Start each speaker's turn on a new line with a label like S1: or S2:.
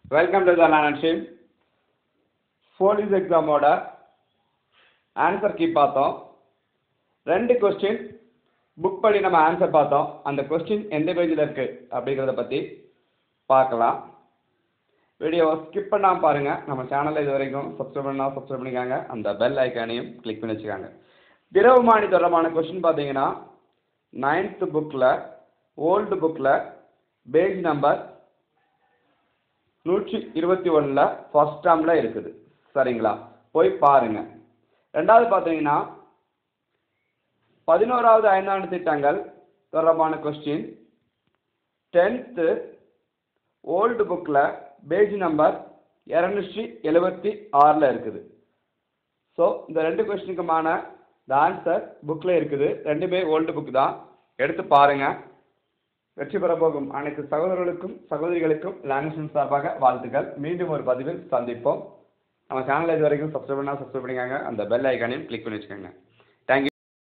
S1: welcome to the learnership police எக்ஸாமோட answer key பார்த்தோம் ரெண்டு கொஸ்டின் புக் பண்ணி நம்ம ஆன்சர் பார்த்தோம் அந்த கொஸ்டின் எந்த பேஜில் இருக்குது அப்படிங்கிறத பற்றி பார்க்கலாம் வீடியோவை ஸ்கிப் பண்ணாமல் பாருங்கள் நம்ம சேனலில் இது வரைக்கும் சப்ஸ்கிரைப் பண்ணால் சப்ஸ்கிரைப் பண்ணிக்காங்க அந்த பெல் ஐக்கானையும் கிளிக் பண்ணி வச்சுக்காங்க திரவமானி தொடர்பான கொஸ்டின் பார்த்தீங்கன்னா நைன்த்து புக்கில் ஓல்டு புக்கில் பேஜ் நம்பர் நூற்றி இருபத்தி ஒன்றில் ஃபஸ்ட் டேர்மில் இருக்குது சரிங்களா போய் பாருங்கள் ரெண்டாவது பார்த்தீங்கன்னா பதினோராவது ஐந்தாண்டு திட்டங்கள் தொடர்பான கொஸ்டின் டென்த்து ஓல்டு புக்கில் பேஜ் நம்பர் இரநூற்றி எழுபத்தி ஆறில் இருக்குது ஸோ இந்த ரெண்டு கொஸ்டினுக்குமான இந்த ஆன்சர் புக்கில் இருக்குது ரெண்டுமே ஓல்டு புக் தான் எடுத்து பாருங்கள் வெற்றி பெற போகும் அனைத்து சகோதரர்களுக்கும் சகோதரிகளுக்கும் லாங்குவேஜ் சார்பாக வாழ்த்துக்கள் மீண்டும் ஒரு பதிவில் சந்திப்போம் நம்ம சேனலை இது வரைக்கும் சப்ஸ்கிரைப் பண்ணால் சப்ஸ்கிரைப் பண்ணிக்கோங்க அந்த பெல் ஐக்கானையும் கிளிக் பண்ணி வச்சுக்கோங்க